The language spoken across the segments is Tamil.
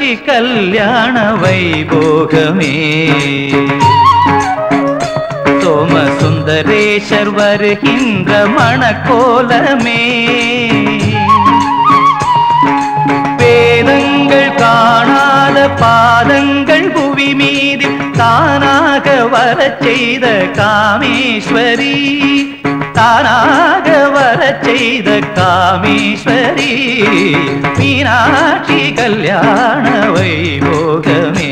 மீனாட்சி கல்யாண வைபோகமே சோமசுந்தரேஷர் வருகின்ற மணக்கோலமே வேதங்கள் காணாத பாதங்கள் புவி மீது தானாக வரச் செய்த காமேஸ்வரி தானாக வரச் செய்த காமேஸ்வரி மீனாட்சி கல்யாண வைபோகமே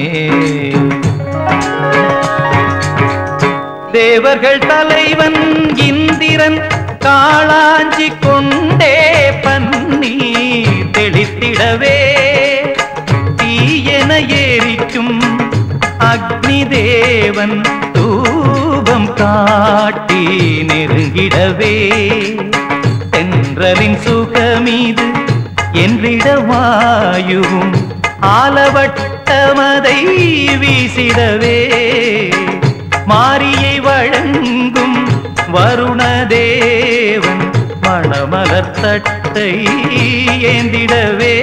தேவர்கள் தலைவன் இந்திரன் காளாஞ்சி கொண்டே பன்னீர் தெளித்திடவே தீயென ஏறிக்கும் அக்னி தேவன் தூபம் காட்டி நெருங்கிடவே தென்றலின் சுகமீது என்றிட வாயுவும் ஆலவட்டமதை வீசிடவே மாரியை வழங்கும் வருணதேவன் மணமலர் தட்டை ஏந்திடவே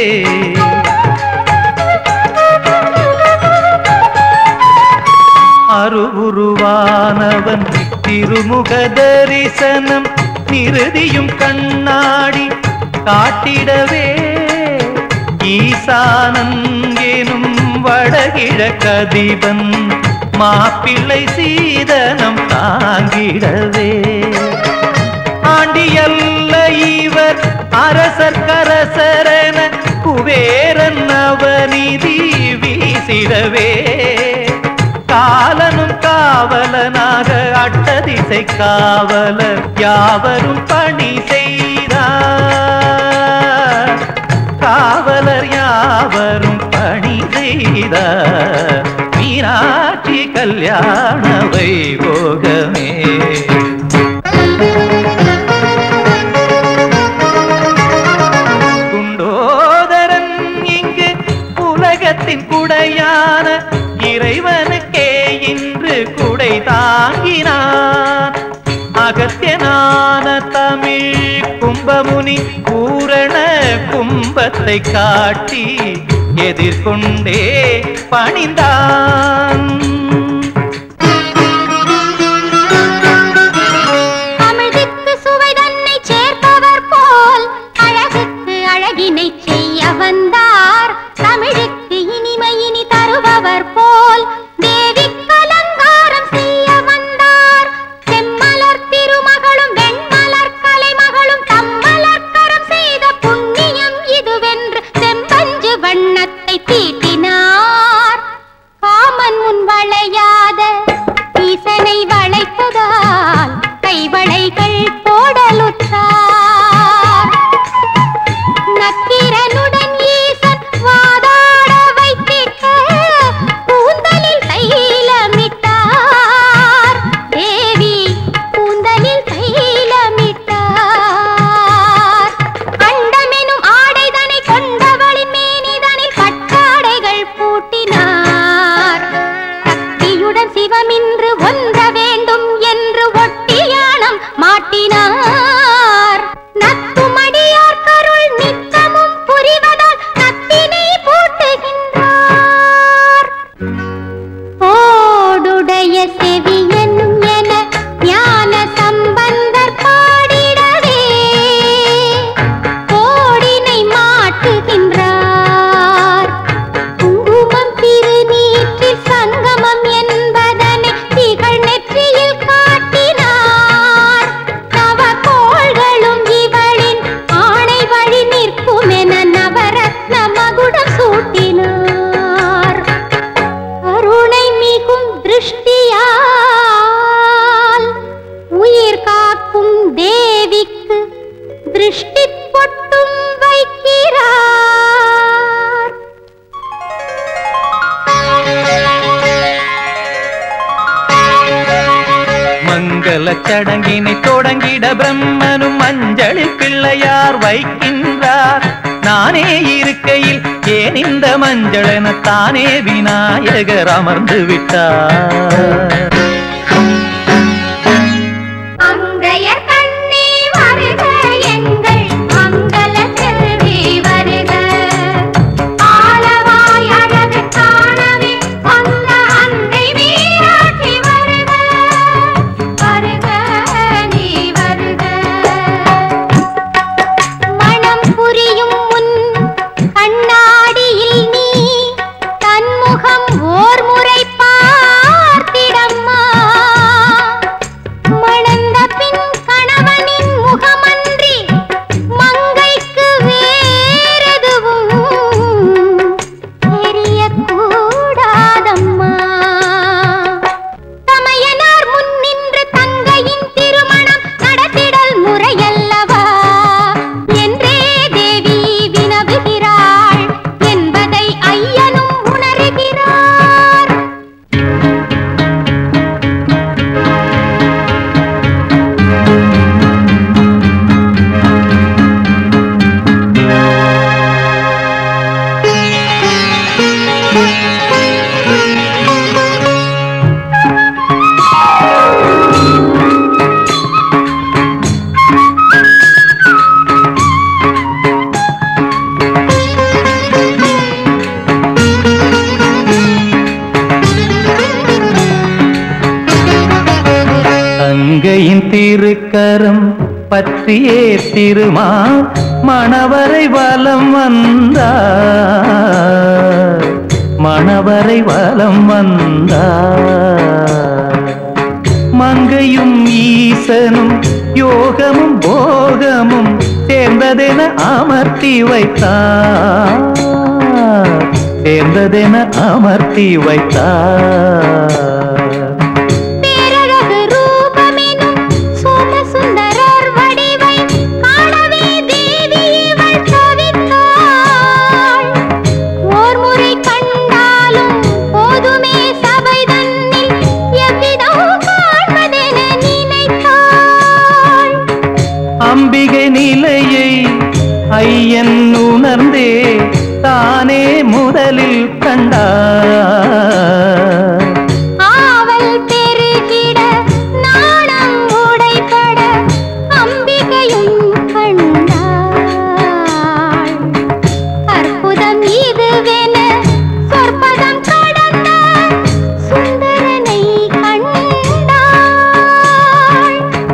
அருவுருவானவன் திருமுக தரிசனம் நிறுதியும் கண்ணாடி காட்டிடவே ஈசானன் எனும் வடகிழக்கதிபன் மாப்பிள்ளை சீதனம் தாங்கிடவே ஆண்டியல்ல இவர் அரசர் கரசரன குபேரன் அவனிதி வீசிடவே காலனும் காவலனாக அட்டதிசை காவலர் யாவரும் பணி செய்தார் காவலர் யாவரும் பணி செய்தார் மீனாட்சி கல்யாண வைபோகமே குண்டோதரன் இங்கு உலகத்தின் குடையான இறைவனுக்கே இன்று குடை தாங்கினான் அகத்தியனான தமிழ் கும்பமுனி பூரண கும்பத்தை காட்டி எதிர்கொண்டே பணிந்தான் அமிழ்திக்கு சுவை தன்னை சேர்ப்பவர் போல் அழகுக்கு அழகினை செய்ய வந்தார் தமிழுக்கு இனிமை இனி தருபவர் போல் தேவிக்கு அலங்காரம் செய்ய வந்தார் செம்மலர் திருமகளும் வெண்மலர் கலைமகளும் தம்மலர் கரம் செய்த புண்ணியம் இதுவென்று செம்பஞ்சு வண்ணத்தை தீட்டினார் காமன் முன் வளையாத ஈசனை வளைத்ததால் கைவளைகள் போடலுற்றார் நக்கீரனுடன் ஈசன் வாதாட வைத்திட்ட கூந்தலில் தைலமிட்டார் தேவி கூந்தலில் தைலமிட்டார் அண்டமெனும் ஆடைதனை கொண்டவளின் மேனிதனில் பட்டாடைகள் பூட்டினார் சக்தியுடன் சிவமின்று ஒன்ற வேண்டும் என்று ஒட்டியானம் மாட்டினார் நத்துமடியார் கருள் நித்தமும் புரிவதால் நத்தினை பூட்டுகின்றார் ஓடுடைய செவியன் என ஞான சம்பந்தர் பாடிடவே கோடினை மாட்டுகின்றார் குங்குமம் திருநீற்றில் சங்கமம் என்பதனை திகழ் நெற்றியில் காட்டினார் நவ கோள்களும் இவளின் ஆணை வழி நிற்கும் என நவரத்ன மகுடம் சூட்டினார் கருணை மிகும் திருஷ்டியால் உயிர் காக்கும் தேவிக்கு திருஷ்டி பொட்டும் வைக்கிறார் மங்கள சடங்கினை தொடங்கிட பிரம்மனும் மஞ்சளில் பிள்ளையார் வைக்கின்றார் நானே இருக்கையில் ஏன் இந்த மஞ்சள் என தானே விநாயகர் அமர்ந்து விட்டார் அங்கையர் கண்ணே வருக எங்கள் மங்கள செல்வி வருக ஆலவாய் பற்றியே திருமா மணவரை வலம் வந்தார் மணவரை வலம் வந்தார் மங்கையும் ஈசனும் யோகமும் போகமும் சேர்ந்ததென அமர்த்தி வைத்தார் சேர்ந்ததென அமர்த்தி வைத்தார் பேரழகு ரூபமெனும் சோமசுந்தரர் வடிவை காணவே தேவி இவள் தவித்தாள். ஓர் முறை கண்டாலும் போதுமே சபை தன்னில் எவ்விதம் காண்பதென நினைத்தாள். அம்பிகை நிலையை ஐயன் உணர்ந்தே தானே முதலில் கண்டார் ஆவல் பெருகிட நாணம் உடைபட அம்பிகையும் கண்டாள் அற்புதம் இதுவென சொற்பதம் கடந்த சுந்தரனை கண்டாள்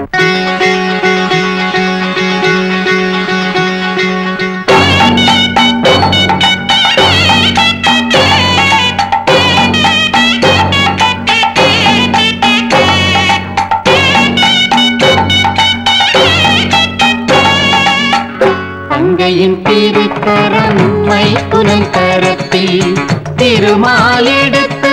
தங்கையின் திருக்கரம் மைத்துனன் கரத்தில் திருமால் எடுத்து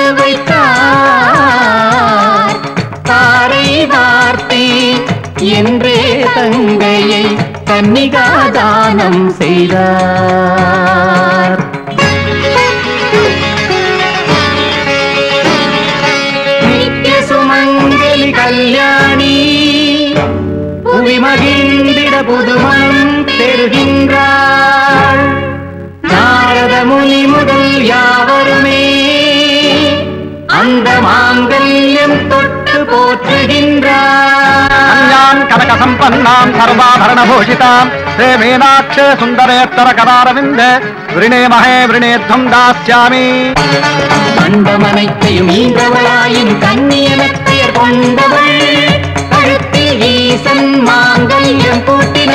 வைத்தார் தாரை வார்த்தை என்றே தங்கையை கன்னிகாதானம் செய்தார் நித்ய சுமங்கலி கல்யாணி புவி மகிழ்ந்திட புதுமணம் பெறுகின்றாள் நாரத முனி முதல் யாவருமே அந்த மாங்கல்யம் தொட்டு போற்றுகின்றார் కన్యాం కనక సంపన్నాం సర్వాభరణ భూషితాం శ్రీ మీనాక్ష సుందరేత్తర కదారవింద వృణే మహే వృణేధ్వం దాస్యామి மண்டமனைத்தையும் ஈன்றவளாயின் கண்ணியன பெயர் கொண்டவள் கழுத்தில் ஈசன் மாங்கல்யம் கூட்டின